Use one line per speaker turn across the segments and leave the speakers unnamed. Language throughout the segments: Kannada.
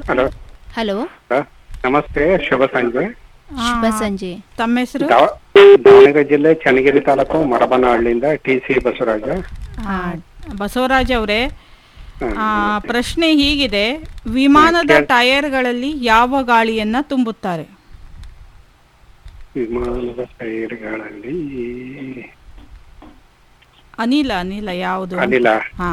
ಹಲೋ
ಹಲೋ
ನಮಸ್ತೆ ಶುಭ ಸಂಜೆ
ಶುಭ ಸಂಜೆ
ತಮ್ಮ ಹೆಸರು
ದಾವ- ದಾವಣಗೆರೆ ಜಿಲ್ಲೆ ಚನ್ನಗಿರಿ ತಾಲೂಕು ಮರಬನಹಳ್ಳಿಯಿಂದ ಟಿ ಸಿ ಬಸವರಾಜ
ಬಸವರಾಜ್ ಅವರೇ ಪ್ರಶ್ನೆ ಹೀಗಿದೆ ವಿಮಾನದ ಟೈರ್ಗಳಲ್ಲಿ ಯಾವ ಗಾಳಿಯನ್ನ ತುಂಬುತ್ತಾರೆ
ವಿಮಾನದ ಟೈರ್ಗಳಲ್ಲಿ
ಅನಿಲ ಅನಿಲ ಯಾವುದು
ಅನಿಲ
ಹಾ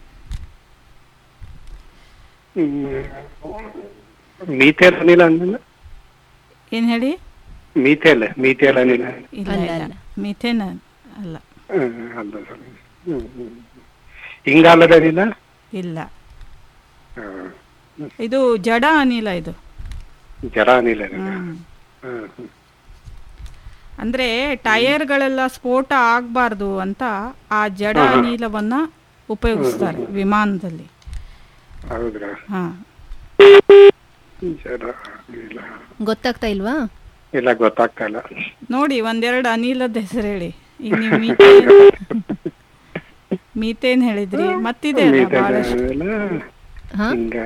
ಮೀಥೇಲ್ ಅನಿಲ ಅಂದಿಲ್ಲ
ಏನ್ ಹೇಳಿ
ಮೀಥೇಲ್ ಮೀಥೇಲ್ ಅನಿಲ
ಇಲ್ಲ
ಅಲ್ಲ,
ಇಲ್ಲ
ಅಲ್ಲ.
ಮಿಥೇನ್ ಅಲ್ಲ
ಹ್ಮ್, ಅಲ್ಲ ಸರ್ ಹ್ಮ್, ಹ್ಮ್. ಇಂಗಾಲದ ಅನಿಲ
ಇಲ್ಲ
ಹ್ಮ್.
ಇದು ಜಡ ಅನಿಲ ಇದು
ಜರ ಅನಿಲ ಅನಿಲ.
ಹ್ಮ್.
ಹ್ಮ್, ಹ್ಮ್.
ಅಂದ್ರೆ ಟೈರ್ಗಳೆಲ್ಲ ಸ್ಫೋಟ ಆಗ್ಬಾರ್ದು ಅಂತ ಆ ಜಡ ಅನಿಲವನ್ನ ಉಪಯೋಗಿಸ್ತಾರೆ ವಿಮಾನದಲ್ಲಿ
ಹೌದ್ರಾ
ಹಾ
ಜರ ಅನಿಲ
ಗೊತ್ತಾಗ್ತಾ ಇಲ್ವಾ
ಇಲ್ಲ ಗೊತ್ತಾಗ್ತಾ ಇಲ್ಲ
ನೋಡಿ ಒಂದೆರಡು ಅನಿಲದ ಹೆಸರು ಹೇಳಿ ಈಗ ನೀವು ಮೀಥೇನ್ ಮೀಥೇನ್ ಹೇಳಿದ್ರಿ ಮತ್ತಿದೆ ಅಲ್ಲ
ಮೀಥೇಲ್
ಬಹಳಷ್ಟು
ಅನಿಲ
ಹಾ
ಹಿಂಗ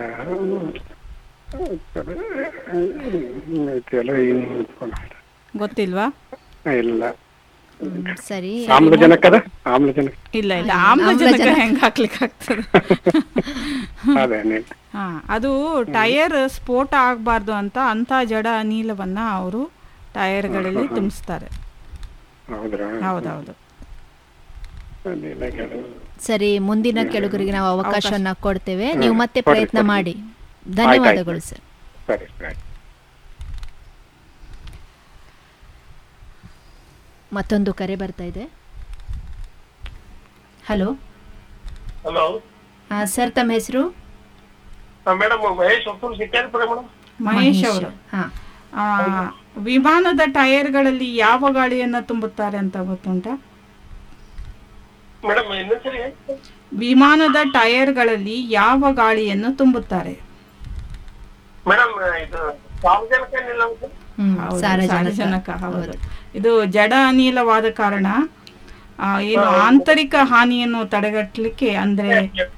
ಐತೆಲ್ಲ ಏನು
ಗೊತ್ತಿಲ್ವಾ
ಇಲ್ಲ
ಹ್ಮ್, ಸರಿ
ಆಮ್ಲಜನಕದ ಆಮ್ಲಜನಕ
ಇಲ್ಲ ಇಲ್ಲ ಆಮ್ಲಜನಕ ಹೆಂಗ್ ಹಾಕ್ಲಿಕ್ಕೆ ಆಗ್ತದೆ
ಅದೇ ನೀನ್
ಹಾ ಅದು ಟೈರ್ ಸ್ಫೋಟ ಆಗ್ಬಾರ್ದು ಅಂತ ಅಂತ ಜಡ ಅನಿಲವನ್ನ ಅವರು ಟೈರ್ಗಳಲ್ಲಿ ತುಂಬಿಸ್ತಾರೆ
ಹೌದ್ರಾ
ಹೌದೌದು
ಅನಿಲ ಕೆಳಗೆ.
ಸರಿ ಮುಂದಿನ ಕೆಳಗರಿಗೆ ನಾವು ಅವಕಾಶವನ್ನ ಕೊಡ್ತೇವೆ ನೀವು ಮತ್ತೆ ಪ್ರಯತ್ನ ಮಾಡಿ ಧನ್ಯವಾದಗಳು ಸರ್
ಸರಿ ಸರಿ
ಮತ್ತೊಂದು ಕರೆ ಬರ್ತಾ ಇದೆ ಹಲೋ
ಹಲೋ
ಸರ್ ತಮ್ಮ ಹೆಸರು
ಮೇಡಮ್ ಮಹೇಶ್ ಹೊಸೂರು ಸಿಕ್ಕಾರಿಪುರ ಮೇಡಮ್
ಮಹೇಶ್ ಅವರು
ಹಾ
ಆ, ವಿಮಾನದ ಟೈರ್ಗಳಲ್ಲಿ ಯಾವ ಗಾಳಿಯನ್ನ ತುಂಬುತ್ತಾರೆ ಅಂತ ಗೊತ್ತುಂಟಾ
ಮೇಡಮ್ ಇನ್ನೊಂದ್ಸರಿ
ವಿಮಾನದ ಟೈರ್ಗಳಲ್ಲಿ ಯಾವ ಗಾಳಿಯನ್ನು ತುಂಬುತ್ತಾರೆ
ಮೇಡಮ್ ಇದು ಸಾರ್ವಜನಿಕ ನಿಲ್ಲ
ಹ್ಮ್
ಹೌದು,
ಸಾರಜನಕ
ಸಾರಜನಕ ಹೌದು ಇದು ಜಡ ಅನಿಲವಾದ ಕಾರಣ ಆ, ಏನು ಆಂತರಿಕ ಹಾನಿಯನ್ನು ತಡೆಗಟ್ಟಲಿಕ್ಕೆ ಅಂದ್ರೆ